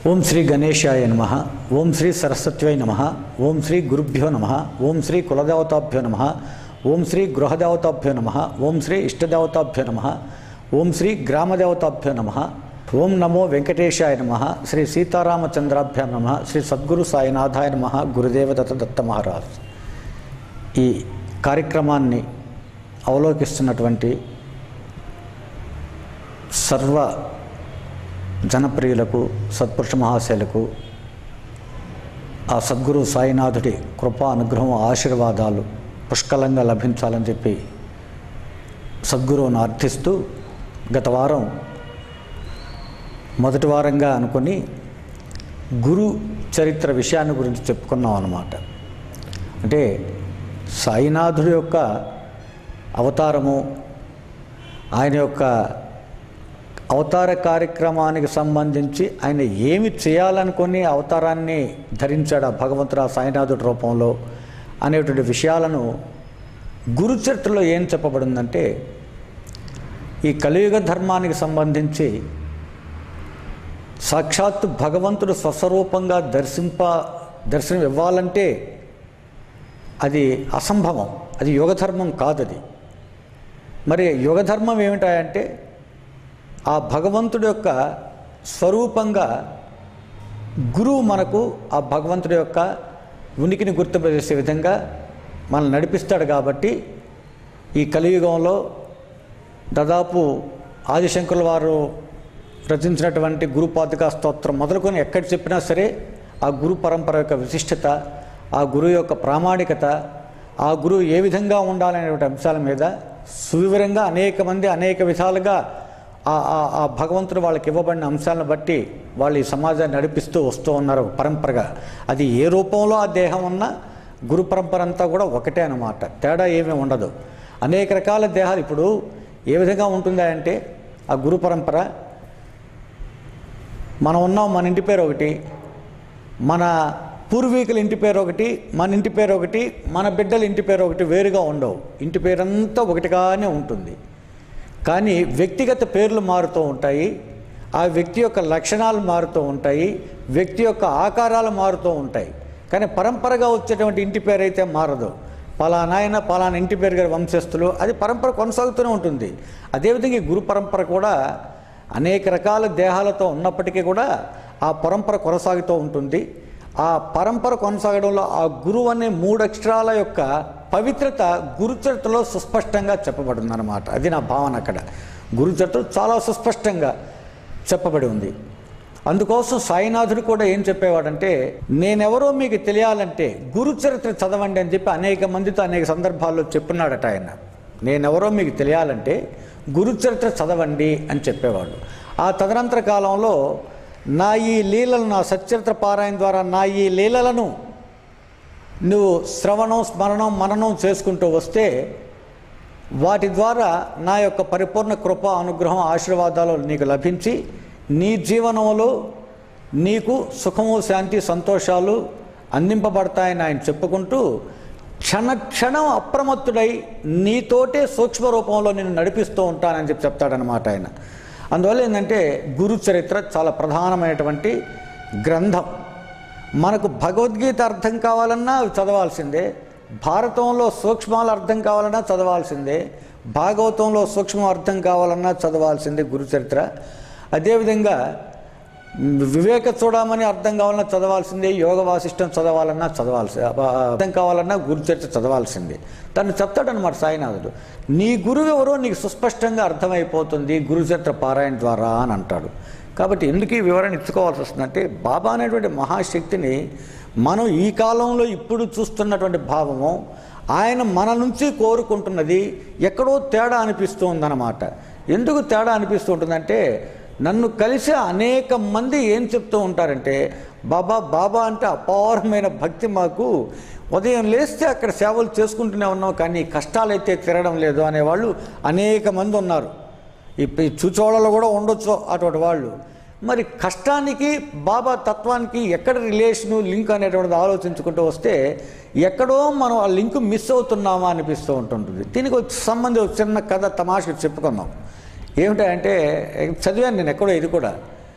ఓం శ్రీ గణేశాయ నమ ఓం శ్రీ సరస్వత్యై నమ ఓం శ్రీ గురుభ్యో నమ ఓం శ్రీ కులదేవతాభ్యో నమ ఓం శ్రీ గృహదేవతాభ్యో నమ ఓం శ్రీ ఇష్టదేవతాభ్యో నమ ఓం శ్రీ గ్రామదేవతాభ్యో నమ ఓం నమో వెంకటేశాయ నమ శ్రీ సీతారామచంద్రాభ్యాం నమ శ్రీ సద్గురు సాయినాథాయ నమ గురుదేవదత్త దత్త మహారాజ్ ఈ కార్యక్రమాన్ని అవలోకిస్తున్నటువంటి సర్వ జనప్రియులకు సత్పురుష మహాశయులకు ఆ సద్గురు సాయినాథుడి కృపా అనుగ్రహం ఆశీర్వాదాలు పుష్కలంగా లభించాలని చెప్పి సద్గురువును అర్థిస్తూ గత వారం మొదటి వారంగా అనుకుని గురు చరిత్ర విషయాన్ని గురించి చెప్పుకున్నాం అన్నమాట అంటే సాయినాథుడి యొక్క అవతారము ఆయన యొక్క అవతార కార్యక్రమానికి సంబంధించి ఆయన ఏమి చేయాలనుకొని అవతారాన్ని ధరించాడు ఆ భగవంతుడు ఆ సాయినాథుడి రూపంలో అనేటువంటి విషయాలను గురు చరిత్రలో ఏం చెప్పబడిందంటే ఈ కలియుగ ధర్మానికి సంబంధించి సాక్షాత్తు భగవంతుడు స్వస్వరూపంగా దర్శింప దర్శనం ఇవ్వాలంటే అది అసంభవం అది యుగధర్మం కాదది మరి యుగధర్మం ఏమిటాయంటే ఆ భగవంతుడి యొక్క స్వరూపంగా గురువు మనకు ఆ భగవంతుడి యొక్క ఉనికిని గుర్తుపరిచే విధంగా మనల్ని నడిపిస్తాడు కాబట్టి ఈ కలియుగంలో దాదాపు ఆదిశంకరుల వారు రచించినటువంటి గురు పాదుకా స్తోత్రం మొదలుకొని ఎక్కడ చెప్పినా సరే ఆ గురు పరంపర యొక్క విశిష్టత ఆ గురువు యొక్క ప్రామాణికత ఆ గురువు ఏ విధంగా ఉండాలనేటువంటి అంశాల మీద సువివరంగా అనేక మంది అనేక విధాలుగా ఆ ఆ- ఆ భగవంతుడు వాళ్ళకి ఇవ్వబడిన అంశాలను బట్టి వాళ్ళు ఈ సమాజాన్ని నడిపిస్తూ వస్తూ ఉన్నారు పరంపరగా అది ఏ రూపంలో ఆ దేహం ఉన్నా గురు పరంపర అంతా కూడా ఒకటే అన్నమాట తేడా ఏమీ ఉండదు అనేక రకాల దేహాలు ఇప్పుడు ఏ విధంగా ఉంటుందా అంటే ఆ గురు పరంపర మనం ఉన్నాం మన ఇంటి పేరు ఒకటి మన పూర్వీకుల ఇంటి పేరు ఒకటి మన ఇంటి పేరు ఒకటి మన బిడ్డల ఇంటి పేరు ఒకటి వేరుగా ఉండవు ఇంటి పేరంతా ఒకటిగానే ఉంటుంది కానీ వ్యక్తిగత పేర్లు మారుతూ ఉంటాయి ఆ వ్యక్తి యొక్క లక్షణాలు మారుతూ ఉంటాయి వ్యక్తి యొక్క ఆకారాలు మారుతూ ఉంటాయి కానీ పరంపరగా వచ్చేటువంటి ఇంటి పేరు అయితే మారదు పలానాయన పలానా ఇంటి పేరు గారి వంశస్థులు అది పరంపర కొనసాగుతూనే ఉంటుంది అదేవిధంగా ఈ గురు పరంపర కూడా అనేక రకాల దేహాలతో ఉన్నప్పటికీ కూడా ఆ పరంపర కొనసాగుతూ ఉంటుంది ఆ పరంపర కొనసాగడంలో ఆ గురువు అనే మూడు అక్షరాల యొక్క పవిత్రత గురుచరిత్రలో సుస్పష్టంగా చెప్పబడింది అనమాట అది నా భావన అక్కడ గురుచరిత్ర చాలా సుస్పష్టంగా చెప్పబడి ఉంది అందుకోసం సాయినాథుడు కూడా ఏం చెప్పేవాడంటే నేనెవరో మీకు తెలియాలంటే గురు చరిత్ర చదవండి అని చెప్పి అనేక మందితో అనేక సందర్భాల్లో చెప్పున్నాడట ఆయన నేనెవరో మీకు తెలియాలంటే గురు చరిత్ర చదవండి అని చెప్పేవాడు ఆ తదనంతర కాలంలో నా ఈ లీలలు నా సచ్చరిత్ర పారాయణ ద్వారా నా ఈ లీలలను నువ్వు శ్రవణం స్మరణం మననం చేసుకుంటూ వస్తే వాటి ద్వారా నా యొక్క పరిపూర్ణ కృప అనుగ్రహం ఆశీర్వాదాలు నీకు లభించి నీ జీవనంలో నీకు సుఖము శాంతి సంతోషాలు అందింపబడతాయని ఆయన చెప్పుకుంటూ క్షణ క్షణం అప్రమత్తుడై నీతోటే సూక్ష్మ రూపంలో నేను నడిపిస్తూ ఉంటానని చెప్పి చెప్తాడనమాట ఆయన అందువల్ల ఏంటంటే గురు చరిత్ర చాలా ప్రధానమైనటువంటి గ్రంథం మనకు భగవద్గీత అర్థం కావాలన్నా అవి చదవాల్సిందే భారతంలో సూక్ష్మాలు అర్థం కావాలన్నా చదవాల్సిందే భాగవతంలో సూక్ష్మం అర్థం కావాలన్నా చదవాల్సిందే గురు చరిత్ర అదేవిధంగా వివేక చూడమని అర్థం కావాలన్నా చదవాల్సిందే యోగ వాసిష్టం చదవాలన్నా చదవాల్సి అర్థం కావాలన్నా గురు చరిత్ర చదవాల్సిందే తను చెప్తాడనమాట సాయినాథుడు నీ గురువు ఎవరో నీకు సుస్పష్టంగా అర్థమైపోతుంది గురు చరిత్ర పారాయణ ద్వారా అని అంటాడు కాబట్టి ఎందుకు ఈ వివరణ ఇచ్చుకోవాల్సి వస్తుందంటే బాబా అనేటువంటి మహాశక్తిని మనం ఈ కాలంలో ఇప్పుడు చూస్తున్నటువంటి భావము ఆయన మన నుంచి కోరుకుంటున్నది ఎక్కడో తేడా అనిపిస్తూ ఉందన్నమాట ఎందుకు తేడా అనిపిస్తూ ఉంటుందంటే నన్ను కలిసి అనేక మంది ఏం చెప్తూ ఉంటారంటే బాబా బాబా అంటే అపారమైన భక్తి మాకు ఉదయం లేస్తే అక్కడ సేవలు చేసుకుంటూనే ఉన్నాం కానీ కష్టాలైతే తిరగడం లేదు అనేవాళ్ళు అనేక మంది ఉన్నారు ఇప్పుడు ఈ చూచోళ్ళలో కూడా ఉండొచ్చు అటువంటి వాళ్ళు మరి కష్టానికి బాబా తత్వానికి ఎక్కడ రిలేషను లింక్ అనేటువంటిది ఆలోచించుకుంటూ వస్తే ఎక్కడో మనం ఆ లింక్ మిస్ అవుతున్నామా అనిపిస్తూ ఉంటుంటుంది దీనికి ఒక సంబంధం ఒక చిన్న కథ తమాషకు చెప్పుకుందాం ఏమిటంటే చదివాను నేను ఎక్కడో ఇది కూడా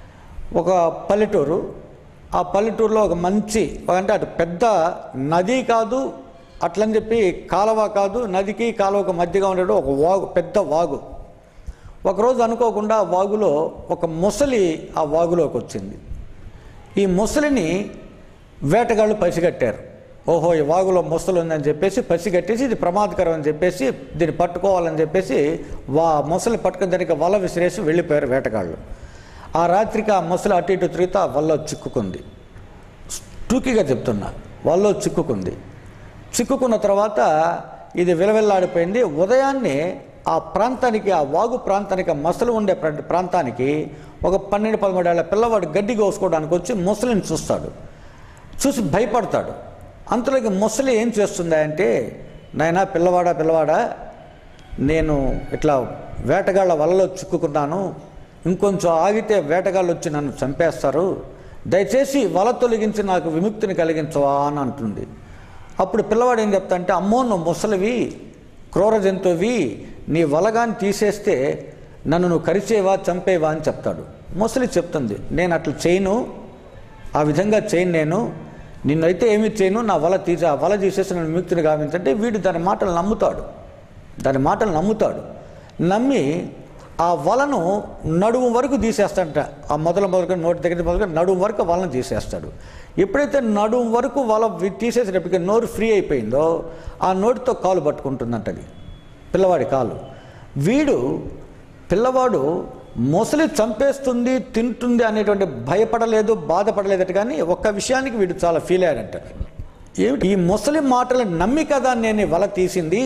ఒక పల్లెటూరు ఆ పల్లెటూరులో ఒక మంచి అంటే అటు పెద్ద నది కాదు అట్లని చెప్పి కాలువ కాదు నదికి కాలువకు మధ్యగా ఉండేది ఒక వాగు పెద్ద వాగు ఒకరోజు అనుకోకుండా ఆ వాగులో ఒక ముసలి ఆ వాగులోకి వచ్చింది ఈ ముసలిని వేటగాళ్ళు పసిగట్టారు ఓహో ఈ వాగులో ముసలు ఉందని చెప్పేసి పసిగట్టేసి ఇది ప్రమాదకరం అని చెప్పేసి దీన్ని పట్టుకోవాలని చెప్పేసి వా ముసలి పట్టుకుని దానికి వల విసిరేసి వెళ్ళిపోయారు వేటగాళ్ళు ఆ రాత్రికి ఆ ముసలి అటు ఇటు తిరుగుతూ ఆ వల్ల చిక్కుకుంది టూకీగా చెప్తున్నా వల్లో చిక్కుకుంది చిక్కుకున్న తర్వాత ఇది విలవిల్లాడిపోయింది ఉదయాన్నే ఆ ప్రాంతానికి ఆ వాగు ప్రాంతానికి ఆ మసలు ఉండే ప్రా- ప్రాంతానికి ఒక పన్నెండు పదమూడేళ్ల పిల్లవాడు గడ్డి కోసుకోవడానికి వచ్చి ముసలిని చూస్తాడు చూసి భయపడతాడు అంతలోకి ముసలి ఏం చేస్తుంది అంటే నాయనా పిల్లవాడా పిల్లవాడా నేను ఇట్లా వేటగాళ్ళ వలలో చిక్కుకున్నాను ఇంకొంచెం ఆగితే వేటగాళ్ళు వచ్చి నన్ను చంపేస్తారు దయచేసి వల తొలగించి నాకు విముక్తిని కలిగించవా అని అంటుంది అప్పుడు పిల్లవాడు ఏం చెప్తా అంటే అమ్మో నువ్వు ముసలివి క్రూర జంతువువి నీ వలగాని తీసేస్తే నన్ను నువ్వు కరిచేవా చంపేవా అని చెప్తాడు ముసలి చెప్తుంది నేను అట్లా చేయను ఆ విధంగా చేయను నేను నిన్నైతే ఏమి చేయను నా వల తీసి ఆ వల తీసేసి నన్ను విముక్తిని గావించంటే వీడు దాని మాటలు నమ్ముతాడు దాని మాటలు నమ్ముతాడు నమ్మి ఆ వలను నడుము వరకు తీసేస్తాడట ఆ మొదల మొదలుగా నోటి దగ్గర మొదలుగా నడుము వరకు వలను తీసేస్తాడు ఎప్పుడైతే నడుము వరకు వల వి- తీసేసేటప్పటికి నోరు ఫ్రీ అయిపోయిందో ఆ నోటితో కాలు పట్టుకుంటుందంటది పిల్లవాడి కాలు వీడు పిల్లవాడు మొసలి చంపేస్తుంది తింటుంది అనేటువంటి భయపడలేదు బాధపడలేదట కానీ ఒక్క విషయానికి వీడు చాలా ఫీల్ అయ్యాడంట ఏమిటి ఈ ముసలి మాటలు నమ్మి కదా నేను ఈ వల తీసింది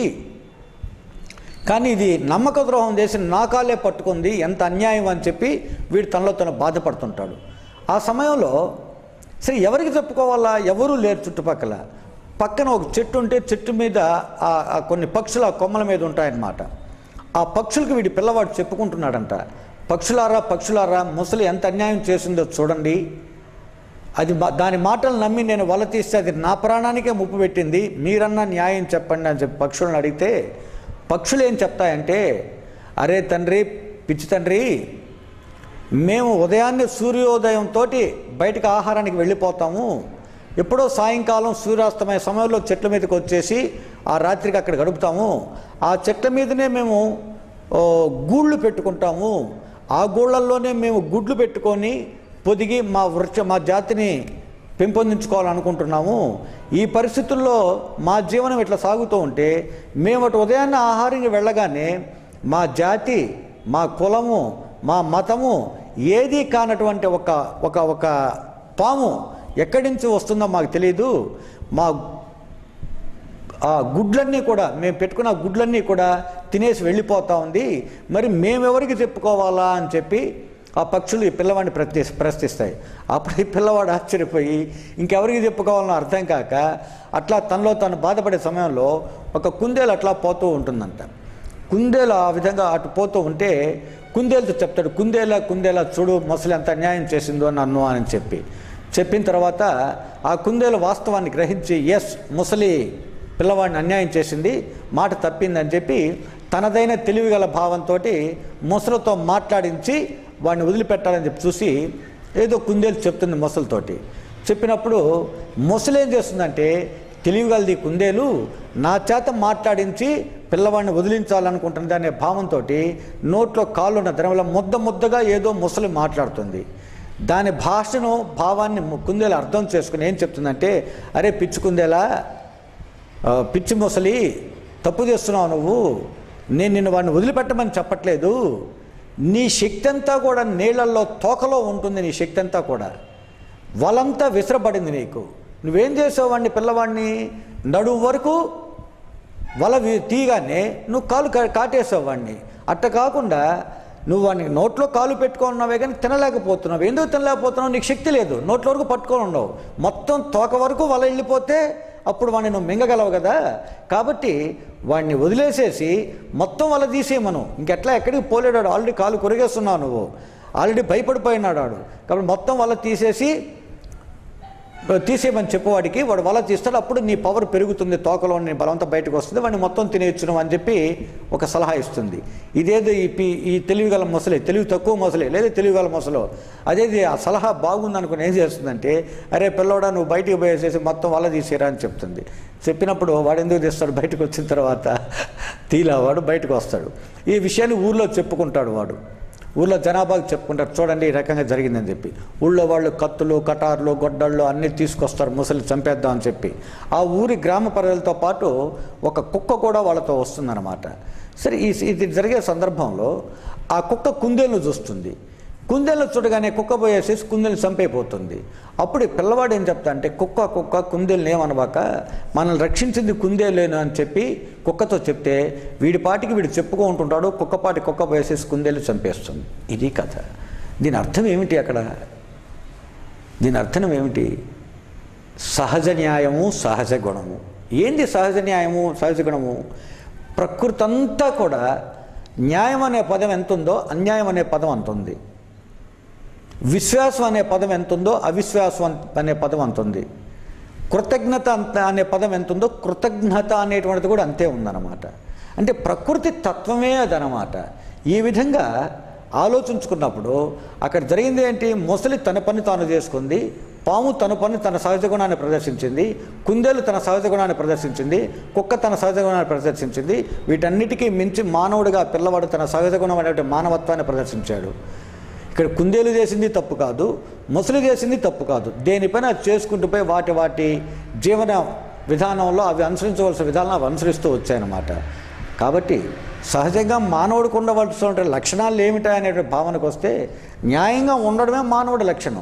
కానీ ఇది నమ్మక ద్రోహం చేసి నా కాలే పట్టుకుంది ఎంత అన్యాయం అని చెప్పి వీడు తనలో తను బాధపడుతుంటాడు ఆ సమయంలో సరే ఎవరికి చెప్పుకోవాలా ఎవరూ లేరు చుట్టుపక్కల పక్కన ఒక చెట్టు ఉంటే చెట్టు మీద ఆ ఆ కొన్ని పక్షులు ఆ కొమ్మల మీద ఉంటాయన్నమాట ఆ పక్షులకు వీడి పిల్లవాడు చెప్పుకుంటున్నాడంట పక్షులారా పక్షులారా ముసలి ఎంత అన్యాయం చేసిందో చూడండి అది మా- దాని మాటలు నమ్మి నేను వల తీస్తే అది నా ప్రాణానికే ముప్పు పెట్టింది మీరన్నా న్యాయం చెప్పండి అని చెప్పి పక్షులను అడిగితే పక్షులు ఏం చెప్తాయంటే అరే తండ్రి పిచ్చి తండ్రి మేము ఉదయాన్నే సూర్యోదయంతో బయటకు ఆహారానికి వెళ్ళిపోతాము ఎప్పుడో సాయంకాలం సూర్యాస్తమయ సమయంలో చెట్ల మీదకి వచ్చేసి ఆ రాత్రికి అక్కడ గడుపుతాము ఆ చెట్ల మీదనే మేము ఓ, గూళ్ళు పెట్టుకుంటాము ఆ గూళ్ళల్లోనే మేము గుడ్లు పెట్టుకొని పొదిగి మా వృక్ష మా జాతిని పెంపొందించుకోవాలనుకుంటున్నాము ఈ పరిస్థితుల్లో మా జీవనం ఇట్లా సాగుతూ ఉంటే మేము అటు ఉదయాన్నే ఆహారానికి వెళ్ళగానే మా జాతి మా కులము మా మతము ఏది కానటువంటి ఒక ఒక ఒక పాము ఎక్కడి నుంచి వస్తుందో మాకు తెలియదు మా ఆ గుడ్లన్నీ కూడా మేము పెట్టుకున్న ఆ గుడ్లన్నీ కూడా తినేసి వెళ్ళిపోతా ఉంది మరి మేమెవరికి చెప్పుకోవాలా అని చెప్పి ఆ పక్షులు ఈ పిల్లవాడిని ప్రతి ప్రశ్నిస్తాయి అప్పుడు ఈ పిల్లవాడు ఆశ్చర్యపోయి ఇంకెవరికి చెప్పుకోవాలని అర్థం కాక అట్లా తనలో తను బాధపడే సమయంలో ఒక కుందేలు అట్లా పోతూ ఉంటుందంట కుందేలు ఆ విధంగా అటు పోతూ ఉంటే కుందేలుతో చెప్తాడు కుందేలా కుందేలా చూడు ముసలి ఎంత అన్యాయం చేసిందో నన్ను అని చెప్పి చెప్పిన తర్వాత ఆ కుందేలు వాస్తవాన్ని గ్రహించి ఎస్ ముసలి పిల్లవాడిని అన్యాయం చేసింది మాట తప్పిందని చెప్పి తనదైన తెలివిగల భావంతో ముసలితో మాట్లాడించి వాడిని వదిలిపెట్టాలని చెప్పి చూసి ఏదో కుందేలు చెప్తుంది ముసలితోటి చెప్పినప్పుడు ముసలి ఏం చేస్తుందంటే తెలివిగలది కుందేలు నా చేత మాట్లాడించి పిల్లవాడిని వదిలించాలనుకుంటుంది అనే భావంతో నోట్లో కాళ్ళున్న ద్రవల ముద్ద ముద్దగా ఏదో ముసలి మాట్లాడుతుంది దాని భాషను భావాన్ని ము- కుందేలు అర్థం చేసుకుని ఏం చెప్తుందంటే అరే పిచ్చి కుందేలా ఆ, పిచ్చి ముసలి తప్పు చేస్తున్నావు నువ్వు నేను నిన్ను వాడిని వదిలిపెట్టమని చెప్పట్లేదు నీ శక్తి అంతా కూడా నీళ్ళల్లో తోకలో ఉంటుంది నీ శక్తి అంతా కూడా వలంతా విసరబడింది నీకు నువ్వేం చేసావు వాడిని పిల్లవాడిని నడుము వరకు వల వి- తీయగానే నువ్వు కాలు కా- కాటేసావు వాడిని అట్ట కాకుండా నువ్వు వాడిని నోట్లో కాలు పెట్టుకున్నావే కానీ తినలేకపోతున్నావు ఎందుకు తినలేకపోతున్నావు నీకు శక్తి లేదు నోట్ల వరకు పట్టుకొని ఉండవు మొత్తం తోక వరకు వల వెళ్ళిపోతే అప్పుడు వాడిని నువ్వు మింగగలవు కదా కాబట్టి వాడిని వదిలేసేసి మొత్తం వల తీసేయమను ఇంకెట్లా ఎక్కడికి పోలేడాడు ఆల్రెడీ కాలు కొరిగేస్తున్నావు నువ్వు ఆల్రెడీ భయపడిపోయినాడు వాడు కాబట్టి మొత్తం వల తీసేసి తీసేయమని చెప్పేవాడికి వాడు వల తీస్తాడు అప్పుడు నీ పవర్ పెరుగుతుంది తోకలో నీ బలవంతా బయటకు వస్తుంది వాడిని మొత్తం తినేయచ్చును అని చెప్పి ఒక సలహా ఇస్తుంది ఇదేదో ఈ పి ఈ తెలివిగల మొసలే తెలివి తక్కువ మొసలే లేదా తెలివిగల మొసలో అదేది ఆ సలహా బాగుంది అనుకుని ఏం చేస్తుందంటే అరే పిల్లోడా నువ్వు బయటికి పోయేసేసి మొత్తం వల తీసేరా అని చెప్తుంది చెప్పినప్పుడు వాడు ఎందుకు తీస్తాడు బయటకు వచ్చిన తర్వాత తీలా వాడు బయటకు వస్తాడు ఈ విషయాన్ని ఊర్లో చెప్పుకుంటాడు వాడు ఊళ్ళో జనాభాకి చెప్పుకుంటారు చూడండి ఈ రకంగా జరిగిందని చెప్పి ఊళ్ళో వాళ్ళు కత్తులు కటార్లు గొడ్డళ్ళు అన్నీ తీసుకొస్తారు ముసలి చంపేద్దాం అని చెప్పి ఆ ఊరి గ్రామ ప్రజలతో పాటు ఒక కుక్క కూడా వాళ్ళతో వస్తుందన్నమాట సరే ఈ ఇది జరిగే సందర్భంలో ఆ కుక్క కుందేలను చూస్తుంది కుందేలు చూడగానే కుక్క పోయేసేసి కుందేలు చంపైపోతుంది అప్పుడు ఈ పిల్లవాడు ఏం చెప్తా అంటే కుక్క కుక్క కుందేలు ఏమనబాక మనల్ని రక్షించింది కుందేలేను అని చెప్పి కుక్కతో చెప్తే వీడి పాటికి వీడు చెప్పుకుంటుంటాడు కుక్కపాటి కుక్క పోయేసేసి కుందేలు చంపేస్తుంది ఇది కథ దీని అర్థం ఏమిటి అక్కడ దీని అర్థం ఏమిటి సహజ న్యాయము సహజ గుణము ఏంది సహజ న్యాయము సహజ గుణము ప్రకృతి అంతా కూడా న్యాయం అనే పదం ఎంత ఉందో అన్యాయం అనే పదం అంత ఉంది విశ్వాసం అనే పదం ఎంత ఉందో అవిశ్వాసం అన్- అనే పదం అంత ఉంది కృతజ్ఞత అంత అనే పదం ఎంత ఉందో కృతజ్ఞత అనేటువంటిది కూడా అంతే ఉందన్నమాట అంటే ప్రకృతి తత్వమే అదనమాట ఈ విధంగా ఆలోచించుకున్నప్పుడు అక్కడ జరిగింది ఏంటి మొసలి తన పని తాను చేసుకుంది పాము తన పని తన సహజ గుణాన్ని ప్రదర్శించింది కుందేలు తన సహజ గుణాన్ని ప్రదర్శించింది కుక్క తన సహజ గుణాన్ని ప్రదర్శించింది వీటన్నిటికీ మించి మానవుడిగా పిల్లవాడు తన సహజ గుణం అనేటువంటి మానవత్వాన్ని ప్రదర్శించాడు ఇక్కడ కుందేలు చేసింది తప్పు కాదు ముసలి చేసింది తప్పు కాదు దేనిపైన అది చేసుకుంటూ పోయి వాటి వాటి జీవన విధానంలో అవి అనుసరించవలసిన విధానం అవి అనుసరిస్తూ వచ్చాయన్నమాట కాబట్టి సహజంగా మానవుడికి ఉండవలసిన లక్షణాలు ఏమిటా అనే భావనకు వస్తే న్యాయంగా ఉండడమే మానవుడి లక్షణం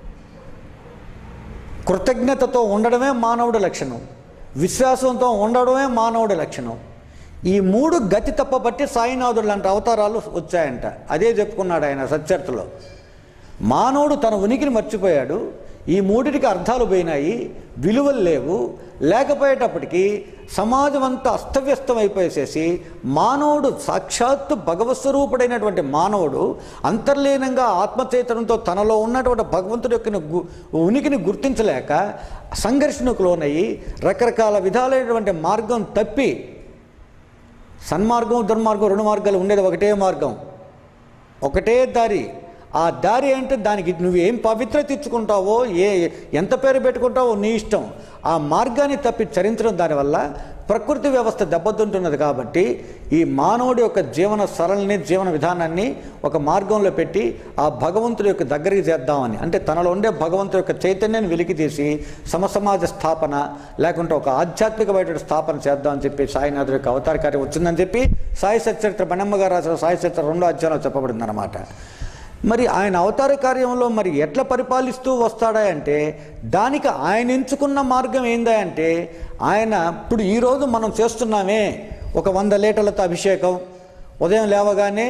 కృతజ్ఞతతో ఉండడమే మానవుడి లక్షణం విశ్వాసంతో ఉండడమే మానవుడి లక్షణం ఈ మూడు గతి తప్పబట్టి సాయినాథుడు లాంటి అవతారాలు వచ్చాయంట అదే చెప్పుకున్నాడు ఆయన సచ్చరితలో మానవుడు తన ఉనికిని మర్చిపోయాడు ఈ మూడిటికి అర్థాలు పోయినాయి విలువలు లేవు లేకపోయేటప్పటికీ సమాజం అంతా అస్తవ్యస్తం అయిపోయేసేసి మానవుడు సాక్షాత్తు భగవస్వరూపుడైనటువంటి మానవుడు అంతర్లీనంగా ఆత్మచైతన్యంతో తనలో ఉన్నటువంటి భగవంతుడి యొక్క గు- ఉనికిని గుర్తించలేక సంఘర్షణకు లోనయ్యి రకరకాల విధాలైనటువంటి మార్గం తప్పి సన్మార్గం దుర్మార్గం రెండు మార్గాలు ఉండేది ఒకటే మార్గం ఒకటే దారి ఆ దారి అంటే దానికి నువ్వేం పవిత్రత ఇచ్చుకుంటావో ఏ ఎంత పేరు పెట్టుకుంటావో నీ ఇష్టం ఆ మార్గాన్ని తప్పి చరించడం దానివల్ల ప్రకృతి వ్యవస్థ దెబ్బతింటున్నది కాబట్టి ఈ మానవుడి యొక్క జీవన సరళని జీవన విధానాన్ని ఒక మార్గంలో పెట్టి ఆ భగవంతుడి యొక్క దగ్గరికి చేద్దామని అంటే తనలో ఉండే భగవంతుడి యొక్క చైతన్యాన్ని వెలికి తీసి సమసమాజ స్థాపన లేకుంటే ఒక ఆధ్యాత్మికమైన స్థాపన చేద్దామని చెప్పి సాయినాథుడి యొక్క అవతార కార్యం వచ్చిందని చెప్పి సాయి సచరిత్ర బణమ్మ గారు రాసిన సాయి చరిత్ర రెండో అధ్యాయంలో చెప్పబడింది అనమాట మరి ఆయన అవతార కార్యంలో మరి ఎట్లా పరిపాలిస్తూ వస్తాడా అంటే దానికి ఆయన ఎంచుకున్న మార్గం ఏందా అంటే ఆయన ఇప్పుడు ఈరోజు మనం చేస్తున్నామే ఒక వంద లీటర్లతో అభిషేకం ఉదయం లేవగానే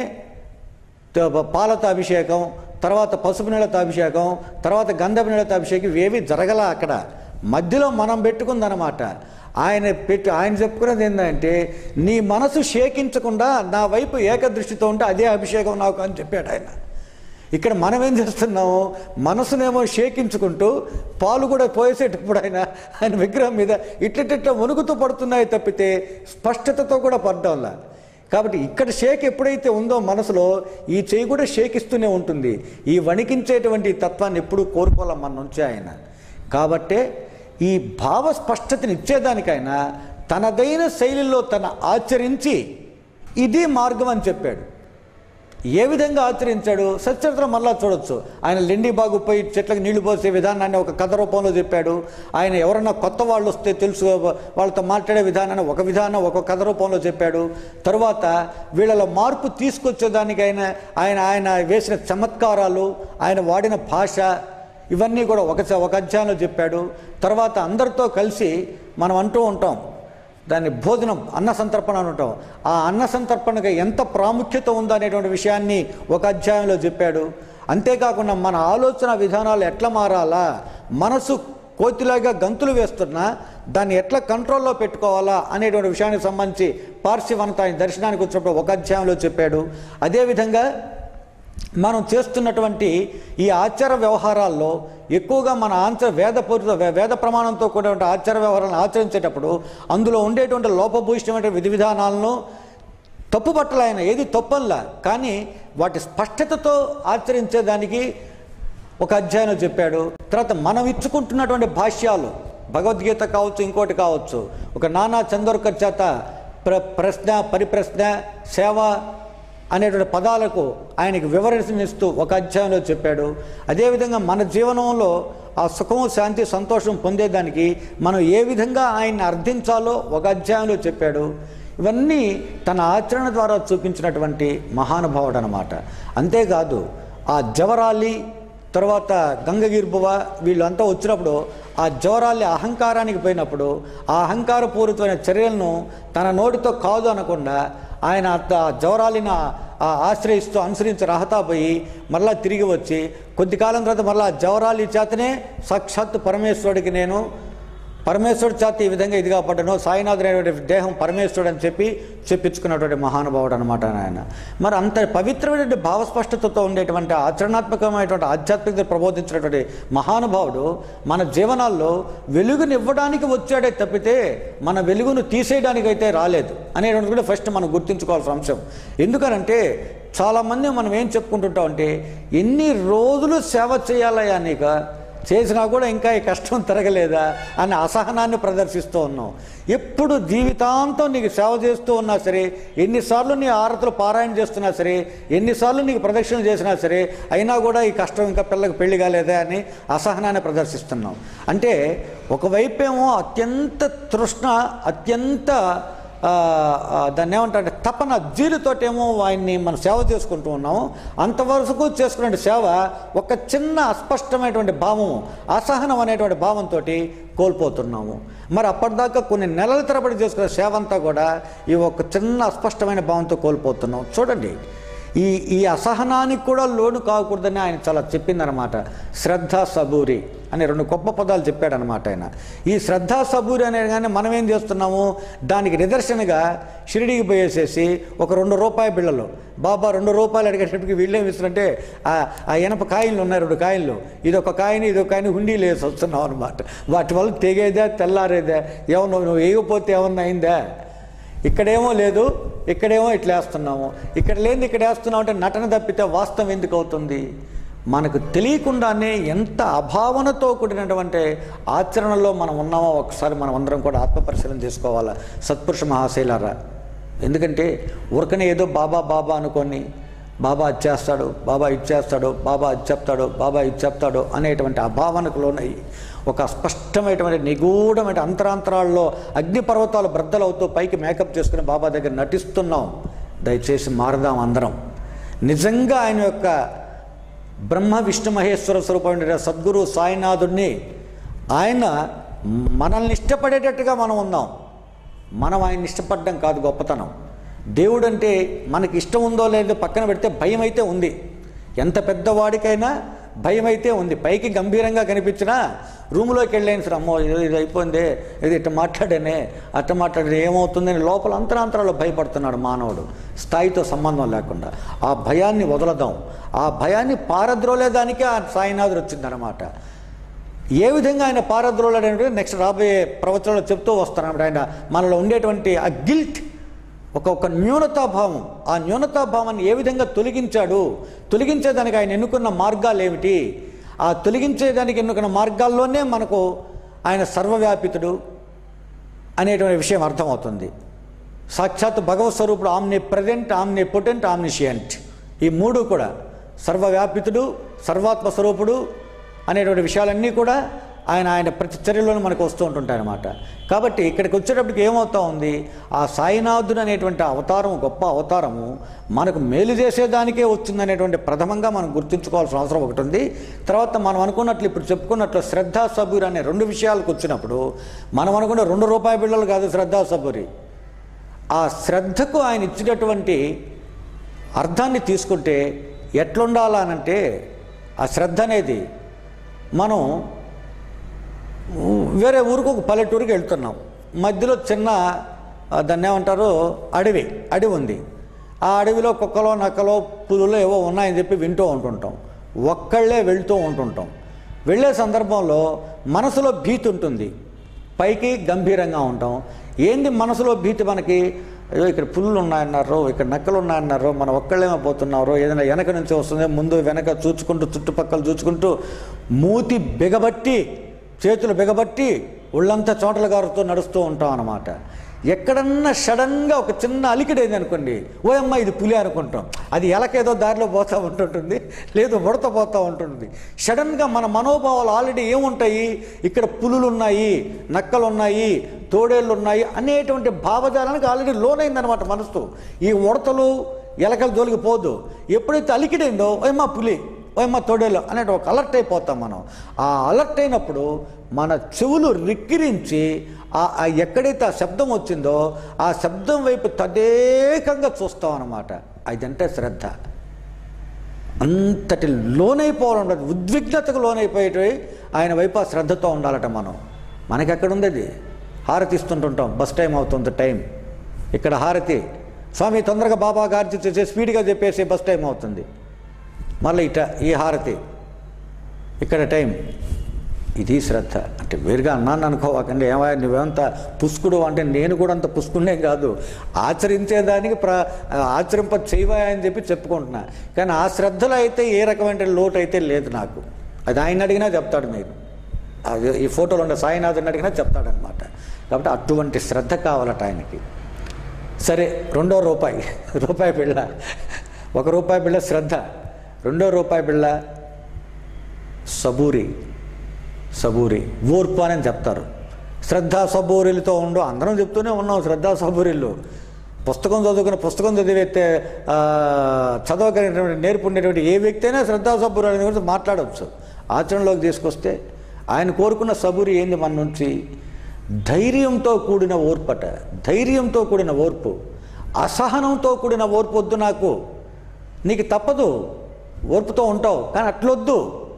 త- పాలతో అభిషేకం తర్వాత పసుపు నీళ్ళతో అభిషేకం తర్వాత గంధపు నీళ్ళతో అభిషేకం ఇవేవి జరగల అక్కడ మధ్యలో మనం పెట్టుకుందనమాట ఆయన పెట్టి ఆయన చెప్పుకున్నది ఏంటంటే నీ మనసు షేకించకుండా నా వైపు ఏకదృష్టితో ఉంటే అదే అభిషేకం నాకు అని చెప్పాడు ఆయన ఇక్కడ మనం ఏం చేస్తున్నాము మనసునేమో షేకించుకుంటూ పాలు కూడా పోసేటప్పుడు ఆయన ఆయన విగ్రహం మీద ఇట్లటిట్ల వణుకుతూ పడుతున్నాయి తప్పితే స్పష్టతతో కూడా పడ్డంలా కాబట్టి ఇక్కడ షేక్ ఎప్పుడైతే ఉందో మనసులో ఈ చేయి కూడా షేకిస్తూనే ఉంటుంది ఈ వణికించేటువంటి తత్వాన్ని ఎప్పుడూ కోరుకోవాలి మన నుంచి ఆయన కాబట్టే ఈ భావ స్పష్టతని ఇచ్చేదానికైనా తనదైన శైలిలో తన ఆచరించి ఇది మార్గం అని చెప్పాడు ఏ విధంగా ఆచరించాడు సచ్చరిత్ర మళ్ళా చూడొచ్చు ఆయన లెండి బాగు పోయి చెట్లకు నీళ్లు పోసే విధానాన్ని ఒక కథ రూపంలో చెప్పాడు ఆయన ఎవరన్నా కొత్త వాళ్ళు వస్తే తెలుసు వాళ్ళతో మాట్లాడే విధానాన్ని ఒక విధానం ఒక కథ రూపంలో చెప్పాడు తరువాత వీళ్ళలో మార్పు తీసుకొచ్చేదానికి ఆయన ఆయన ఆయన వేసిన చమత్కారాలు ఆయన వాడిన భాష ఇవన్నీ కూడా ఒక ఒక అధ్యాయంలో చెప్పాడు తర్వాత అందరితో కలిసి మనం అంటూ ఉంటాం దాన్ని భోజనం అన్న సంతర్పణ అని ఉంటాం ఆ అన్న సంతర్పణగా ఎంత ప్రాముఖ్యత ఉందో అనేటువంటి విషయాన్ని ఒక అధ్యాయంలో చెప్పాడు అంతేకాకుండా మన ఆలోచన విధానాలు ఎట్లా మారాలా మనసు కోతిలాగా గంతులు వేస్తున్నా దాన్ని ఎట్లా కంట్రోల్లో పెట్టుకోవాలా అనేటువంటి విషయానికి సంబంధించి పార్శ్వవనత ఆయన దర్శనానికి వచ్చినప్పుడు ఒక అధ్యాయంలో చెప్పాడు అదేవిధంగా మనం చేస్తున్నటువంటి ఈ ఆచార వ్యవహారాల్లో ఎక్కువగా మన ఆంచ వేదపూరిత వే- వేద ప్రమాణంతో కూడినటువంటి ఆచార వ్యవహారాలను ఆచరించేటప్పుడు అందులో ఉండేటువంటి లోపభూయిష్టమైన విధి విధానాలను తప్పుపట్టలు ఆయన ఏది తప్పల్లా కానీ వాటి స్పష్టతతో ఆచరించేదానికి ఒక అధ్యాయంలో చెప్పాడు తర్వాత మనం ఇచ్చుకుంటున్నటువంటి భాష్యాలు భగవద్గీత కావచ్చు ఇంకోటి కావచ్చు ఒక నానా చందోర్కర్ చేత ప్ర ప్రశ్న పరిప్రశ్న సేవ అనేటువంటి పదాలకు ఆయనకి వివరణిస్తూ ఒక అధ్యాయంలో చెప్పాడు అదేవిధంగా మన జీవనంలో ఆ సుఖము శాంతి సంతోషం పొందేదానికి మనం ఏ విధంగా ఆయన్ని అర్థించాలో ఒక అధ్యాయంలో చెప్పాడు ఇవన్నీ తన ఆచరణ ద్వారా చూపించినటువంటి మహానుభావుడు అనమాట అంతేకాదు ఆ జవరాలి తర్వాత గంగగిర్బువ వీళ్ళంతా వచ్చినప్పుడు ఆ జవరాలి అహంకారానికి పోయినప్పుడు ఆ అహంకారపూరితమైన చర్యలను తన నోటితో కాదు అనకుండా ఆయన అత్త ఆ జవరాలిని ఆ ఆశ్రయిస్తూ అనుసరించి రహతా పోయి మళ్ళా తిరిగి వచ్చి కొద్ది కాలం తర్వాత మళ్ళా ఆ జవరాలి చేతనే సాక్షాత్ పరమేశ్వరుడికి నేను పరమేశ్వరుడు చేత ఈ విధంగా ఇదిగా పడ్డాను సాయినాథుడు అనేటువంటి దేహం పరమేశ్వరుడు అని చెప్పి చెప్పించుకున్నటువంటి మహానుభావుడు అనమాట ఆయన మరి అంత పవిత్రమైనటువంటి భావస్పష్టతతో ఉండేటువంటి ఆచరణాత్మకమైనటువంటి ఆధ్యాత్మికత ప్రబోధించినటువంటి మహానుభావుడు మన జీవనాల్లో వెలుగునివ్వడానికి వచ్చాడే తప్పితే మన వెలుగును తీసేయడానికైతే రాలేదు అనేటువంటిది కూడా ఫస్ట్ మనం గుర్తుంచుకోవాల్సిన అంశం ఎందుకనంటే చాలామంది మనం ఏం చెప్పుకుంటుంటామంటే ఎన్ని రోజులు సేవ చేయాలయ్యా నీకు చేసినా కూడా ఇంకా ఈ కష్టం తిరగలేదా అనే అసహనాన్ని ప్రదర్శిస్తూ ఉన్నాం ఎప్పుడు జీవితాంతం నీకు సేవ చేస్తూ ఉన్నా సరే ఎన్నిసార్లు నీ ఆరతులు పారాయణ చేస్తున్నా సరే ఎన్నిసార్లు నీకు ప్రదక్షిణ చేసినా సరే అయినా కూడా ఈ కష్టం ఇంకా పిల్లకి పెళ్లి కాలేదా అని అసహనాన్ని ప్రదర్శిస్తున్నాం అంటే ఒకవైపేమో అత్యంత తృష్ణ అత్యంత ఆ, ఆ, దాన్ని ఏమంటారంటే తపన జీలుతోటేమో ఆయన్ని మనం సేవ చేసుకుంటూ ఉన్నాము అంతవరకు చేసుకునే సేవ ఒక చిన్న అస్పష్టమైనటువంటి భావము అసహనం అనేటువంటి భావంతో కోల్పోతున్నాము మరి అప్పటిదాకా కొన్ని నెలల తరబడి చేసుకునే సేవ అంతా కూడా ఈ ఒక చిన్న అస్పష్టమైన భావంతో కోల్పోతున్నాం చూడండి ఈ ఈ అసహనానికి కూడా లోను కాకూడదని ఆయన చాలా చెప్పిందనమాట శ్రద్ధ సబూరి అనే రెండు గొప్ప పదాలు చెప్పాడనమాట ఆయన ఈ శ్రద్ధ సబూరి అనే కానీ మనం ఏం చేస్తున్నాము దానికి నిదర్శనగా షిరిడికి పోయేసేసి ఒక రెండు రూపాయి బిళ్ళలు బాబా రెండు రూపాయలు అడిగేటప్పటికి వీళ్ళేం ఇస్తారంటే ఆ ఆ ఇనప కాయిన్లు ఉన్నాయి రెండు కాయిన్లు ఇది ఒక కాయిన్ ఇది ఒక కాయిన్ హుండీలు వేసి వస్తున్నాం అనమాట వాటి వల్ల తెగేదా తెల్లారేదా ఏమన్నా నువ్వు వేయకపోతే ఏమన్నా అయిందా ఇక్కడేమో లేదు ఇక్కడేమో ఇట్లా వేస్తున్నాము ఇక్కడ లేని ఇక్కడ వేస్తున్నాం అంటే నటన తప్పితే వాస్తవం ఎందుకు అవుతుంది మనకు తెలియకుండానే ఎంత అభావనతో కూడినటువంటి ఆచరణలో మనం ఉన్నామో ఒకసారి మనం అందరం కూడా ఆత్మపరిశీలన చేసుకోవాలా సత్పురుష మహాశైలారా ఎందుకంటే ఊరకనే ఏదో బాబా బాబా అనుకొని బాబా అది చేస్తాడు బాబా ఇది చేస్తాడు బాబా అది చెప్తాడు బాబా ఇది చెప్తాడు అనేటువంటి అభావనకు లోనయ్యి ఒక స్పష్టమైనటువంటి నిగూఢమైన అంతరాంతరాల్లో అగ్నిపర్వతాలు బ్రద్దలవుతూ పైకి మేకప్ చేసుకుని బాబా దగ్గర నటిస్తున్నాం దయచేసి మారదాం అందరం నిజంగా ఆయన యొక్క బ్రహ్మ విష్ణు మహేశ్వర స్వరూపమైన సద్గురు సాయినాథుడిని ఆయన మనల్ని ఇష్టపడేటట్టుగా మనం ఉన్నాం మనం ఆయన ఇష్టపడడం కాదు గొప్పతనం దేవుడు అంటే మనకి ఇష్టం ఉందో లేదో పక్కన పెడితే భయం అయితే ఉంది ఎంత పెద్దవాడికైనా భయం అయితే ఉంది పైకి గంభీరంగా కనిపించినా రూములోకి వెళ్ళాను సార్ అమ్మో ఇది ఇది అయిపోయిందే ఇది ఇట్ట మాట్లాడానే అట్ట మాట్లాడితే ఏమవుతుందని లోపల అంతరాంతరాల్లో భయపడుతున్నాడు మానవుడు స్థాయితో సంబంధం లేకుండా ఆ భయాన్ని వదలదాం ఆ భయాన్ని పారద్రోలేదానికే ఆ సాయినాథుడు వచ్చిందనమాట ఏ విధంగా ఆయన పారద్రోలాడంటే నెక్స్ట్ రాబోయే ప్రవచనంలో చెప్తూ వస్తారన్నమాట ఆయన మనలో ఉండేటువంటి ఆ గిల్ట్ ఒక ఒక న్యూనతాభావం ఆ న్యూనతాభావాన్ని ఏ విధంగా తొలగించాడు తొలగించేదానికి ఆయన ఎన్నుకున్న మార్గాలు ఏమిటి ఆ తొలగించేదానికి ఎన్నుకున్న మార్గాల్లోనే మనకు ఆయన సర్వవ్యాపితుడు అనేటువంటి విషయం అర్థమవుతుంది సాక్షాత్ భగవత్ స్వరూపుడు omnipresent omnipotent omniscient ఈ మూడు కూడా సర్వవ్యాపితుడు సర్వాత్మ స్వరూపుడు అనేటువంటి విషయాలన్నీ కూడా ఆయన ఆయన ప్రతి చర్యలోనూ మనకు వస్తూ ఉంటుంటాయి అన్నమాట కాబట్టి ఇక్కడికి వచ్చేటప్పటికి ఏమవుతా ఉంది ఆ సాయినాథుడు అనేటువంటి అవతారం గొప్ప అవతారము మనకు మేలు చేసేదానికే వచ్చిందనేటువంటి ప్రథమంగా మనం గుర్తుంచుకోవాల్సిన అవసరం ఒకటి ఉంది తర్వాత మనం అనుకున్నట్లు ఇప్పుడు చెప్పుకున్నట్లు శ్రద్ధా సబూరి అనే రెండు విషయాలకు వచ్చినప్పుడు మనం అనుకున్న రెండు రూపాయి బిళ్ళలు కాదు శ్రద్ధా సబూరి ఆ శ్రద్ధకు ఆయన ఇచ్చినటువంటి అర్థాన్ని తీసుకుంటే ఎట్లుండాలనంటే ఆ శ్రద్ధ అనేది మనం ఊ- వేరే ఊరికి ఒక పల్లెటూరుకి వెళ్తున్నాం మధ్యలో చిన్న ఆ, దాన్ని ఏమంటారు అడవి అడవి ఉంది ఆ అడవిలో కుక్కలో నక్కలో పులులో ఏవో ఉన్నాయని చెప్పి వింటూ ఉంటుంటాం ఒక్కళ్ళే వెళ్తూ ఉంటుంటాం వెళ్ళే సందర్భంలో మనసులో భీతి ఉంటుంది పైకి గంభీరంగా ఉంటాం ఏంది మనసులో భీతి మనకి అయ్యో ఇక్కడ పుల్లు ఉన్నాయన్నారు ఇక్కడ నక్కలు ఉన్నాయన్నారు మనం ఒక్కళ్ళేమో పోతున్నారు ఏదైనా వెనక నుంచి వస్తుంది ముందు వెనక చూచుకుంటూ చుట్టుపక్కల చూచుకుంటూ మూతి బిగబట్టి చేతులు బిగబట్టి ఒళ్ళంతా చోటలు గారుతో నడుస్తూ ఉంటాం అన్నమాట ఎక్కడన్నా సడన్గా ఒక చిన్న అలికిడైంది అనుకోండి ఓ అమ్మ ఇది పులి అనుకుంటాం అది ఎలకేదో దారిలో పోతూ ఉంటుంటుంది లేదు ముడత పోతూ ఉంటుంది సడన్గా మన మనోభావాలు ఆల్రెడీ ఏముంటాయి ఇక్కడ పులులు ఉన్నాయి నక్కలు ఉన్నాయి తోడేళ్ళు ఉన్నాయి అనేటువంటి భావజాలానికి ఆల్రెడీ లోనైందనమాట మనసు ఈ ఉడతలు ఎలకల జోలికి పోదు ఎప్పుడైతే అలికిడైందో ఓయమ్మ పులి ఓయమ్మ తోడేలు అనే ఒక అలర్ట్ అయిపోతాం మనం ఆ అలర్ట్ అయినప్పుడు మన చెవులు రిక్కిరించి ఆ ఆ ఎక్కడైతే ఆ శబ్దం వచ్చిందో ఆ శబ్దం వైపు తదేకంగా చూస్తాం అన్నమాట అదంటే శ్రద్ధ అంతటి లోనైపోవాలంటే ఉద్విగ్నతకు లోనైపోయేటివి ఆయన వైపు ఆ శ్రద్ధతో ఉండాలట మనం మనకి ఎక్కడ ఉంది అది హారతి ఇస్తుంటుంటాం బస్ టైం అవుతుంది టైం ఇక్కడ హారతి స్వామి తొందరగా బాబా గారి చేసే స్పీడ్గా చెప్పేసి బస్ టైం అవుతుంది మళ్ళీ ఇట ఈ హారతి ఇక్కడ టైం ఇది శ్రద్ధ అంటే వేరుగా అన్నాను అనుకోవాకండి ఏమయ్యా నువ్వేంత పుష్కుడు అంటే నేను కూడా అంత పుష్కుడే కాదు ఆచరించేదానికి ప్ర ఆచరింప చేయవా అని చెప్పి చెప్పుకుంటున్నా కానీ ఆ శ్రద్ధలో అయితే ఏ రకమైన లోటు అయితే లేదు నాకు అది ఆయన అడిగినా చెప్తాడు మీరు అది ఈ ఫోటోలో ఉండే సాయినాథుని అడిగినా చెప్తాడనమాట కాబట్టి అటువంటి శ్రద్ధ కావాలట ఆయనకి సరే రెండో రూపాయి రూపాయి బిళ్ళ ఒక రూపాయి బిళ్ళ శ్రద్ధ రెండో రూపాయి బిళ్ళ సబూరి సబూరి ఓర్పు అని చెప్తారు శ్రద్ధ సబూరిలతో ఉండు అందరం చెప్తూనే ఉన్నాం శ్రద్ధ సబూరిలు పుస్తకం చదువుకుని పుస్తకం చదివేస్తే ఆ, చదవగలిగినటువంటి నేర్పు ఉండేటువంటి ఏ వ్యక్తి అయినా శ్రద్ధా సబూరి అనే గురించి మాట్లాడవచ్చు ఆచరణలోకి తీసుకొస్తే ఆయన కోరుకున్న సబూరి ఏంది మన నుంచి ధైర్యంతో కూడిన ఓర్పట ధైర్యంతో కూడిన ఓర్పు అసహనంతో కూడిన ఓర్పు వద్దు నాకు నీకు తప్పదు ఓర్పుతో ఉంటావు కానీ అట్లొద్దు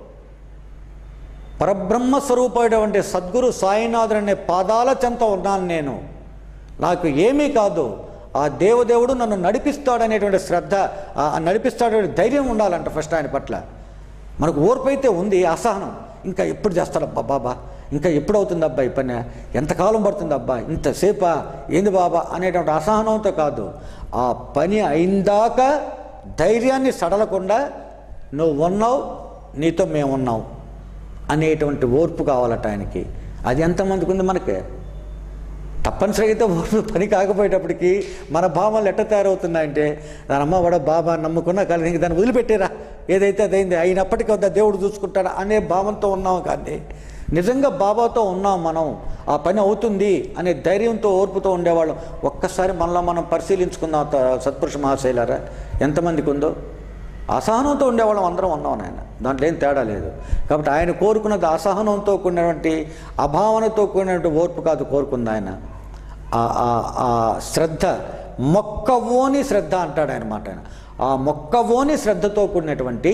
పరబ్రహ్మ స్వరూపమైనటువంటి సద్గురు సాయినాథుడు అనే పాదాల చెంత ఉన్నాను నేను నాకు ఏమీ కాదు ఆ దేవదేవుడు నన్ను నడిపిస్తాడనేటువంటి శ్రద్ధ ఆ నడిపిస్తాడనే ధైర్యం ఉండాలంట ఫస్ట్ ఆయన పట్ల మనకు ఓర్పు అయితే ఉంది అసహనం ఇంకా ఎప్పుడు చేస్తాడబ్బా బాబా ఇంకా ఎప్పుడు అవుతుంది అబ్బా ఈ పని ఎంతకాలం పడుతుంది అబ్బా ఇంతసేపా ఏంది బాబా అనేటువంటి అసహనంతో కాదు ఆ పని అయిందాక ధైర్యాన్ని సడలకుండా నువ్వు ఉన్నావు నీతో మేము ఉన్నాం అనేటువంటి ఓర్పు కావాలట ఆయనకి అది ఎంతమందికి ఉంది మనకి తప్పనిసరిగా అయితే ఓర్పు పని కాకపోయేటప్పటికి మన భావాలు ఎట్ట తయారవుతున్నాయంటే దాని అమ్మ వాడ బాబా నమ్ముకున్నా కానీ ఇంక దాన్ని వదిలిపెట్టేరా ఏదైతే అదైంది అయినప్పటికీ వద్ద దేవుడు చూసుకుంటాడా అనే భావంతో ఉన్నాం కానీ నిజంగా బాబాతో ఉన్నాం మనం ఆ పని అవుతుంది అనే ధైర్యంతో ఓర్పుతో ఉండేవాళ్ళం ఒక్కసారి మనలో మనం పరిశీలించుకుందాం త- సత్పురుష మహాశైలారా ఎంతమందికి ఉందో అసహనంతో ఉండేవాళ్ళం అందరం ఉన్నాం ఆయన దాంట్లో ఏం తేడా లేదు కాబట్టి ఆయన కోరుకున్నది అసహనంతో కూడినటువంటి అభావనతో కూడినటువంటి ఓర్పు కాదు కోరుకుంది ఆయన ఆ- ఆ- ఆ శ్రద్ధ మొక్కవోని శ్రద్ధ అంటాడు ఆయన మాట ఆయన ఆ మొక్కవోని శ్రద్ధతో కూడినటువంటి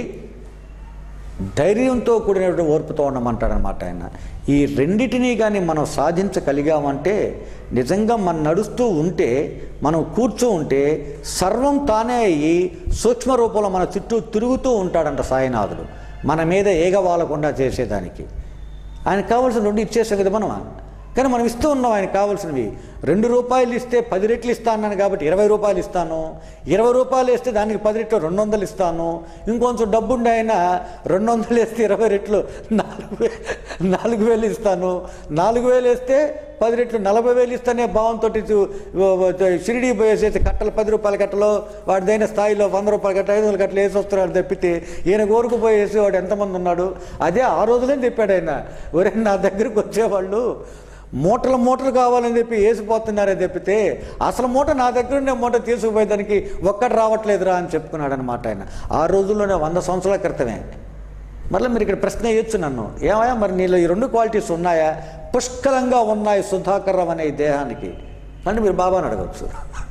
ధైర్యంతో కూడినటువంటి ఓర్పుతో ఉండమంటాడనమాట ఆయన ఈ రెండిటినీ కానీ మనం సాధించగలిగామంటే నిజంగా మనం నడుస్తూ ఉంటే మనం కూర్చో ఉంటే సర్వం తానే అయ్యి సూక్ష్మ రూపంలో మన చుట్టూ తిరుగుతూ ఉంటాడంట సాయినాథుడు మన మీద ఏగవాలకుండా చేసేదానికి ఆయనకు కావాల్సిన రెండు ఇచ్చేసాం కదా మనం కానీ మనం ఇస్తూ ఉన్నాం ఆయనకు కావాల్సినవి రెండు రూపాయలు ఇస్తే పది రెట్లు ఇస్తా అన్నాను కాబట్టి ఇరవై రూపాయలు ఇస్తాను ఇరవై రూపాయలు వేస్తే దానికి పది రెట్లు రెండు వందలు ఇస్తాను ఇంకొంచెం డబ్బు ఉండే ఆయన రెండు వందలు వేస్తే ఇరవై రెట్లు నాలుగు వే నాలుగు వేలు ఇస్తాను నాలుగు వేలు వేస్తే పది రెట్లు నలభై వేలు ఇస్తానే భావంతో షిరిడి పోయేసేసి కట్టలు పది రూపాయల కట్టలో వాడిదైన స్థాయిలో వంద రూపాయల కట్ట ఐదు వందల కట్టలు వేసి వస్తున్నాడు తప్పితే ఈయన గోరుకు పోయేసి వాడు ఎంతమంది ఉన్నాడు అదే ఆ రోజులే చెప్పాడు ఆయన ఒరే నా దగ్గరకు వచ్చేవాళ్ళు మూటలు మూటలు కావాలని చెప్పి వేసిపోతున్నారే తప్పితే అసలు మూట నా దగ్గర ఉండే మూట తీసుకుపోయేదానికి ఒక్కటి రావట్లేదురా అని చెప్పుకున్నాడు అనమాట ఆయన ఆ రోజుల్లోనే వంద సంవత్సరాల క్రితమే మళ్ళీ మీరు ఇక్కడ ప్రశ్న వేయొచ్చు నన్ను ఏమయ్యా మరి నీలో ఈ రెండు క్వాలిటీస్ ఉన్నాయా పుష్కలంగా ఉన్నాయి సుధాకరం అనే ఈ దేహానికి అంటే మీరు బాబాని అడగచ్చు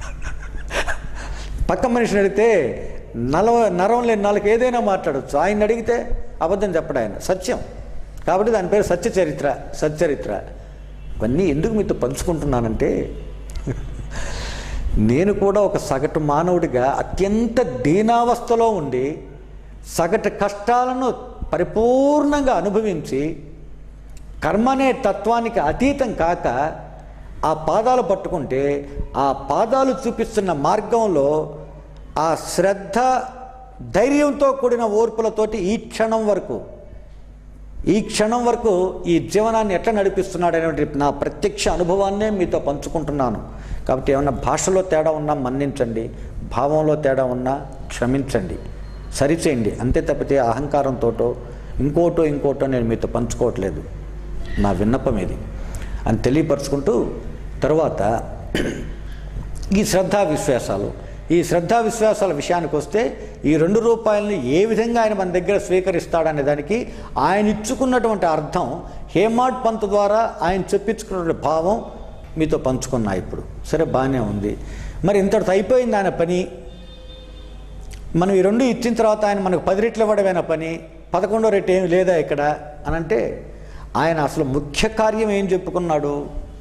పక్క మనిషిని అడిగితే నలవ నరం లేని నాలుగు ఏదైనా మాట్లాడచ్చు ఆయన అడిగితే అబద్ధం చెప్పడు ఆయన సత్యం కాబట్టి దాని పేరు సత్య చరిత్ర సచ్చరిత్ర ఇవన్నీ ఎందుకు మీతో పంచుకుంటున్నానంటే నేను కూడా ఒక సగటు మానవుడిగా అత్యంత దీనావస్థలో ఉండి సగటు కష్టాలను పరిపూర్ణంగా అనుభవించి కర్మ అనే తత్వానికి అతీతం కాక ఆ పాదాలు పట్టుకుంటే ఆ పాదాలు చూపిస్తున్న మార్గంలో ఆ శ్రద్ధ ధైర్యంతో కూడిన ఓర్పులతోటి ఈ క్షణం వరకు ఈ క్షణం వరకు ఈ జీవనాన్ని ఎట్లా నడిపిస్తున్నాడు అనేటువంటి నా ప్రత్యక్ష అనుభవాన్నే మీతో పంచుకుంటున్నాను కాబట్టి ఏమన్నా భాషలో తేడా ఉన్నా మన్నించండి భావంలో తేడా ఉన్నా క్షమించండి సరిచేయండి అంతే తప్పితే అహంకారంతోటో ఇంకోటో ఇంకోటో నేను మీతో పంచుకోవట్లేదు నా విన్నపం ఇది అని తెలియపరుచుకుంటూ తర్వాత ఈ శ్రద్ధా విశ్వాసాలు ఈ శ్రద్ధా విశ్వాసాల విషయానికి వస్తే ఈ రెండు రూపాయలని ఏ విధంగా ఆయన మన దగ్గర స్వీకరిస్తాడనే దానికి ఆయన ఇచ్చుకున్నటువంటి అర్థం హేమాడ్ పంత్ ద్వారా ఆయన చెప్పించుకున్న భావం మీతో పంచుకున్నా ఇప్పుడు సరే బాగానే ఉంది మరి ఇంతటితో అయిపోయింది ఆయన పని మనం ఈ రెండు ఇచ్చిన తర్వాత ఆయన మనకు పది రెట్లు ఇవ్వడమైన పని పదకొండో రెట్టు ఏమి లేదా ఇక్కడ అని అంటే ఆయన అసలు ముఖ్య కార్యం ఏం చెప్పుకున్నాడు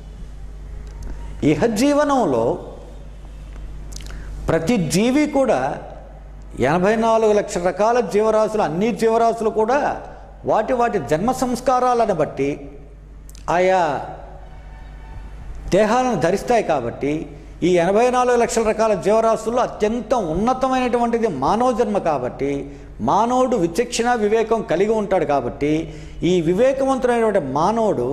ఇహజీవనంలో ప్రతి జీవి కూడా ఎనభై నాలుగు లక్షల రకాల జీవరాశులు అన్ని జీవరాశులు కూడా వాటి వాటి జన్మ సంస్కారాలను బట్టి ఆయా దేహాలను ధరిస్తాయి కాబట్టి ఈ ఎనభై నాలుగు లక్షల రకాల జీవరాశుల్లో అత్యంత ఉన్నతమైనటువంటిది మానవ జన్మ కాబట్టి మానవుడు విచక్షణ వివేకం కలిగి ఉంటాడు కాబట్టి ఈ వివేకవంతుడైనటువంటి మానవుడు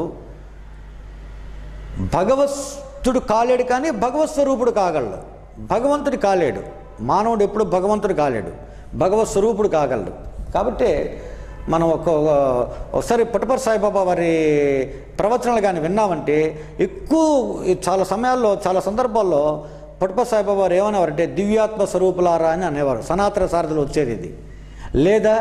భగవస్తుడు కాలేడు కానీ భగవత్ స్వరూపుడు కాగలడు భగవంతుడు కాలేడు మానవుడు ఎప్పుడు భగవంతుడు కాలేడు భగవత్ స్వరూపుడు కాగలడు కాబట్టి మనం ఒక ఒకసారి పుట్టపర్ సాయిబాబా వారి ప్రవచనాలు కానీ విన్నామంటే ఎక్కువ చాలా సమయాల్లో చాలా సందర్భాల్లో పుట్టపర్ సాయిబాబా వారు ఏమనేవారంటే దివ్యాత్మ స్వరూపులారా అని అనేవారు సనాతన సారథులు వచ్చేది ఇది లేదా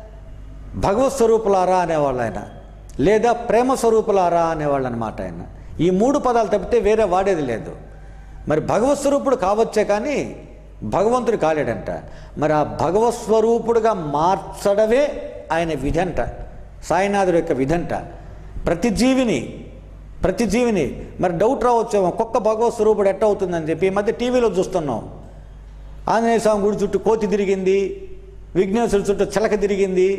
భగవత్ స్వరూపులారా అనేవాళ్ళు ఆయన లేదా ప్రేమ స్వరూపులారా అనేవాళ్ళు అనమాట ఆయన ఈ మూడు పదాలు తప్పితే వేరే వాడేది లేదు మరి భగవత్ స్వరూపుడు కావచ్చే కానీ భగవంతుడు కాలేడంట మరి ఆ భగవత్ స్వరూపుడుగా మార్చడమే ఆయన విధంట సాయినాథుడు యొక్క విధంట ప్రతి జీవిని ప్రతి జీవిని మరి డౌట్ రావచ్చేమో కుక్క భగవత్ స్వరూపుడు ఎట్ట అవుతుందని చెప్పి ఈ మధ్య టీవీలో చూస్తున్నాం ఆంజనేయ స్వామి గుడి చుట్టూ కోతి తిరిగింది విఘ్నేశ్వరుడు చుట్టూ చిలక తిరిగింది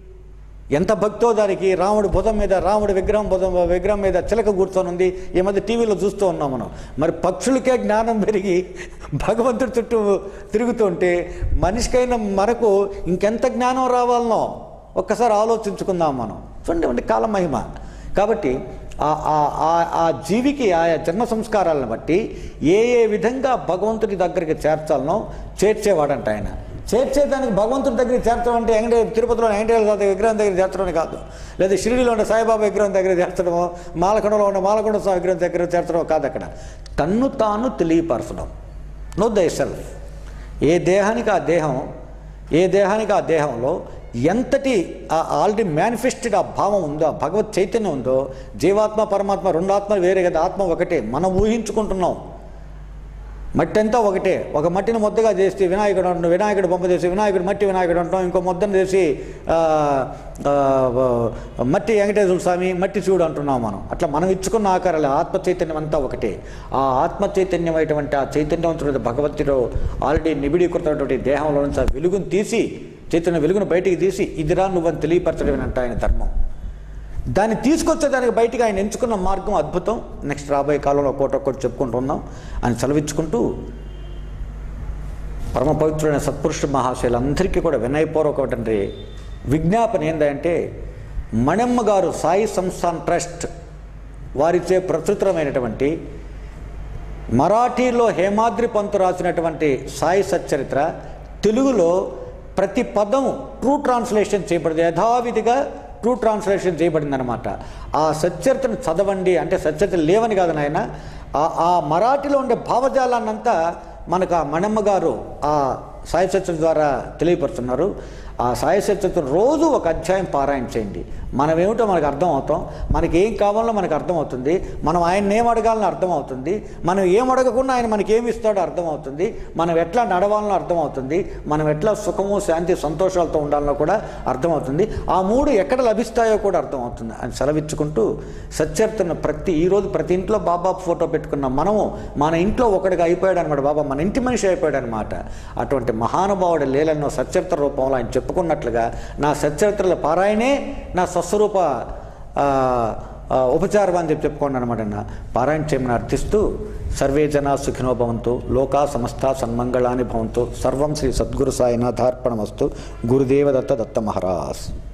ఎంత భక్తో దానికి రాముడి భుజం మీద రాముడి విగ్రహం భుజం విగ్రహం మీద చిలక కూర్చొని ఉంది ఈ మధ్య టీవీలో చూస్తూ ఉన్నాం మనం మరి పక్షులకే జ్ఞానం పెరిగి భగవంతుడి చుట్టూ తిరుగుతుంటే మనిషికైన మనకు ఇంకెంత జ్ఞానం రావాలనో ఒక్కసారి ఆలోచించుకుందాం మనం చూడండి కాల మహిమ కాబట్టి ఆ- ఆ- ఆ- ఆ జీవికి ఆయా జన్మ సంస్కారాలను బట్టి ఏ ఏ విధంగా భగవంతుడి దగ్గరికి చేర్చాలనో చేర్చేవాడంట ఆయన చేర్చేదానికి భగవంతుడి దగ్గరికి చేర్చడం అంటే వెంకటే తిరుపతిలో వెంకటేశ్వర స్వామి విగ్రహం దగ్గర చేర్చడం కాదు లేదా షిరిడిలో ఉన్న సాయిబాబా విగ్రహం దగ్గర చేర్చడమో మాలకొండలో ఉన్న మాలకొండ స్వామి విగ్రహం దగ్గర చేర్చడమో కాదు అక్కడ తన్ను తాను తెలియపరచడం నో దై సెల్ఫ్ ఏ దేహానికి ఆ దేహం ఏ దేహానికి ఆ దేహంలో ఎంతటి ఆ ఆల్రెడీ మేనిఫెస్టెడ్ ఆ భావం ఉందో ఆ భగవత్ చైతన్యం ఉందో జీవాత్మ పరమాత్మ రెండు ఆత్మలు వేరే కదా ఆత్మ ఒకటే మనం ఊహించుకుంటున్నాం మట్టి అంతా ఒకటే ఒక మట్టిని ముద్దగా చేసి వినాయకుడు అంటాం వినాయకుడు బొమ్మ చేసి వినాయకుడు మట్టి వినాయకుడు అంటాం ఇంకో ముద్దను చేసి ఆ, ఆ, మట్టి వెంకటేశ్వర స్వామి మట్టి చూడు అంటున్నాం మనం అట్లా మనం ఇచ్చుకున్న ఆకారాలు ఆత్మ చైతన్యం అంతా ఒకటే ఆ ఆత్మ చైతన్యం అటువంటి ఆ చైతన్యవంతుడు భగవంతుడు ఆల్రెడీ నిబిడీకృతమైనటువంటి దేహంలో నుంచి ఆ వెలుగును తీసి చైతన్య వెలుగును బయటికి తీసి ఇదిరా నువ్వని తెలియపరచడం ఆయన ధర్మం దాన్ని తీసుకొచ్చేదానికి బయటికి ఆయన ఎంచుకున్న మార్గం అద్భుతం నెక్స్ట్ రాబోయే కాలంలో ఒక్కొక్కటి చెప్పుకుంటూ ఉందాం అని సెలవిచ్చుకుంటూ పరమ పవిత్రుడైన సత్పురుషుడు మహాశయులందరికీ కూడా వినయపూర్వకమైనటువంటి విజ్ఞాపన ఏంటంటే మణమ్మ గారు సాయి సంస్థాన్ ట్రస్ట్ వారిచే ప్రచురితమైనటువంటి మరాఠీలో హేమాద్రి పంతు రాసినటువంటి సాయి సచ్చరిత్ర తెలుగులో ప్రతి పదం ట్రూ ట్రాన్స్లేషన్ చేయబడింది యథావిధిగా ట్రూ ట్రాన్స్లేషన్ చేయబడింది అనమాట ఆ సచ్చరిత్రను చదవండి అంటే సచ్చరిత్ర లేవని కాదు నాయన ఆ ఆ మరాఠీలో ఉండే భావజాలాన్నంతా మనకు ఆ మణమ్మ గారు ఆ సాయి సచ్చరిత్ర ద్వారా తెలియపరుస్తున్నారు ఆ సాయి సచ్చరిత్ర రోజు ఒక అధ్యాయం పారాయణ చేయండి మనం ఏమిటో మనకు అర్థం అవుతాం మనకి ఏం కావాలో మనకు అర్థమవుతుంది మనం ఆయన ఏం అడగాలని అర్థమవుతుంది మనం ఏం అడగకుండా ఆయన మనకి ఏమి ఇస్తాడో అర్థమవుతుంది మనం ఎట్లా నడవాలనో అర్థమవుతుంది మనం ఎట్లా సుఖము శాంతి సంతోషాలతో ఉండాలనో కూడా అర్థమవుతుంది ఆ మూడు ఎక్కడ లభిస్తాయో కూడా అర్థమవుతుంది అని సెలవిచ్చుకుంటూ సత్యర్థన ప్రతి ఈరోజు ప్రతి ఇంట్లో బాబా ఫోటో పెట్టుకున్న మనము మన ఇంట్లో ఒకటిగా అయిపోయాడు అనమాట బాబా మన ఇంటి మనిషి అయిపోయాడు అనమాట అటువంటి మహానుభావుడి లీలను సచ్చరిత్ర రూపంలో ఆయన చెప్పుకున్నట్లుగా నా సచ్చరిత్రల పారాయణే నా స్వస్వరూప ఆ, ఆ, ఉపచారం అని చెప్పి చెప్పుకోండి అనమాట నా పారాయణ చేయమని అర్థిస్తూ సర్వే జనా సుఖినో భవంతు లోకా సమస్త సన్మంగళాని భవంతు సర్వం శ్రీ సద్గురు సాయినాథార్పణమస్తు గురుదేవ దత్త దత్త మహారాజ్